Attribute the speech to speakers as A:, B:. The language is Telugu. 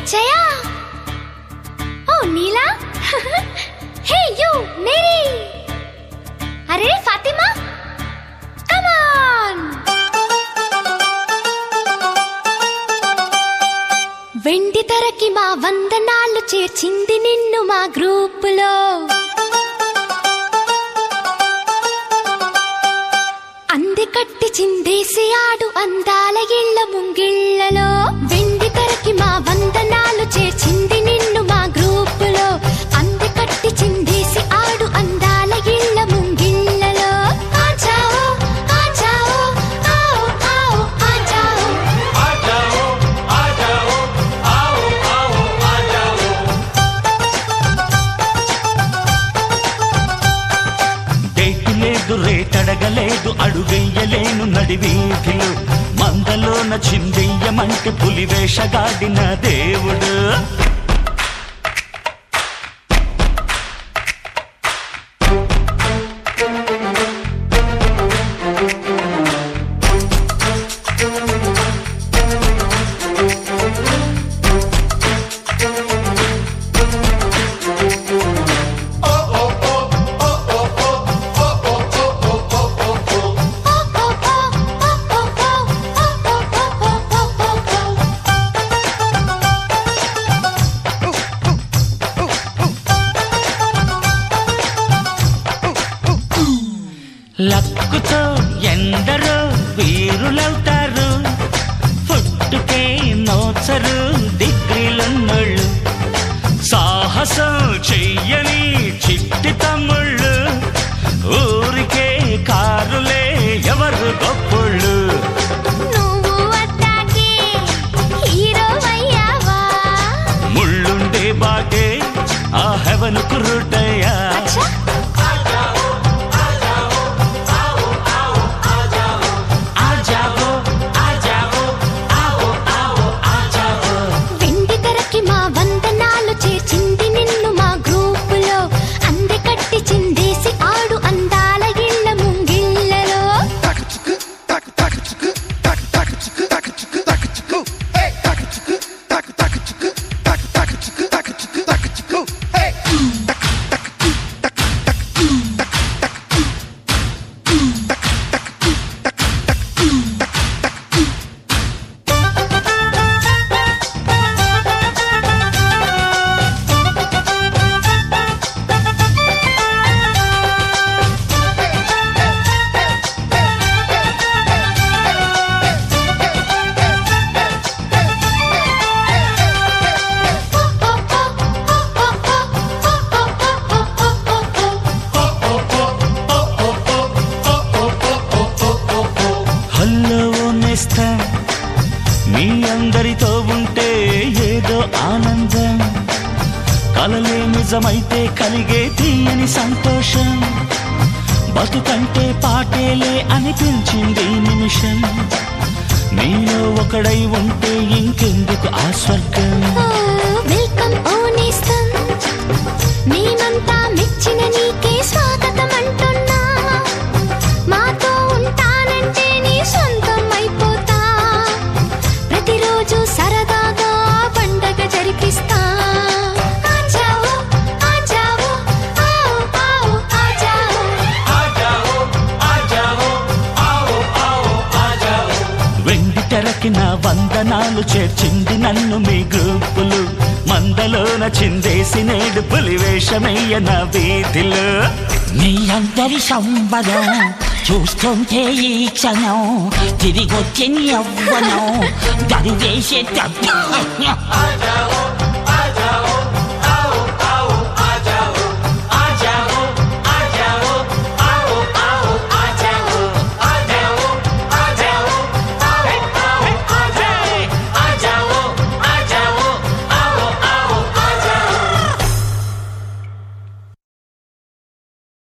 A: Jaya oh Neela hey you Mary అరే ఫాతిమా కమాన్ వెండి తెరకి మా వందనాలు చేర్చింది నిన్ను మా గ్రూపులో అంది కట్టి చిందేసి ఆడు అందాల ఇళ్ళ ముంగిళ్ళలో వెండి తెరకి మా వందనాలు చేర్చింది నిన్ను మా గ్రూపులో అంది కట్టి చిందేసి ఆడు అందాల ఇళ్ళ ముంగిళ్ళలో ఆజాओ ఆజాओ आओ आओ ఆజాओ
B: డేటు లేదు రేటడగలేదు అడుగెయ్యలేను నడివీధిలో మందలోన చిందెయ్యమంటే పులి వేషగాడిన దేవుడు లక్కుతో ఎందరో వీరులవుతారు పుట్టుకే నోచరు డిగ్రీలున్నోళ్ళు సాహసం చెయ్యని చిట్టి తమ్ముళ్ళు ఊరికే కారులే ఎవరు గొప్పోళ్ళు
A: నువ్వు అట్టాకే హీరో అయ్యావా
B: ముళ్ళుండే బాగే ఆ హెవెన్ కురుటయ్యా
A: అచ్చా
B: ఆజావో ఆజావో ఆవో ఆవో ఆజావో
A: వెండి తెరకి మా వందనాలు చేర్చింది నిన్ను మా గ్రూపులో అంది కట్టి చిందేసి ఆడు అందాల ఇళ్ళ ముంగిళ్ళలో
B: హల్లో నేస్తా మీ అందరితో ఉంటే ఏదో ఆనందం కలలే నిజమైతే కలిగే తీయని సంతోషం బతుకంటే పాటేలే అనిపించింది ఈ నిమిషం నీలో ఒకడై ఉంటే ఇంకెందుకు ఆ స్వర్గం
A: ఓ, వెల్కమ్ ఓ నేస్తం మేమంతా మెచ్చిన నీకే స్వాగతం అంటున్నా మాతో ఉంటానంటే నీ సొంతం అయిపోతా ప్రతిరోజు సరదాగా పండగ జరిపిస్తా ఆజావో ఆజావో ఆओ आओ ఆజావో
B: వెండి తెరకి నా వందనాలు చేర్చింది నన్ను మీ గ్రూపులు మందలోన చిందేసి నేడు పులి వేషమయ్య నా వీధిలో
C: మీ అందరి సంబరం చూస్తుంటే ఈ క్షణం తిరిగొచ్చిన యవ్వనం దరివేసే
B: ఆజావో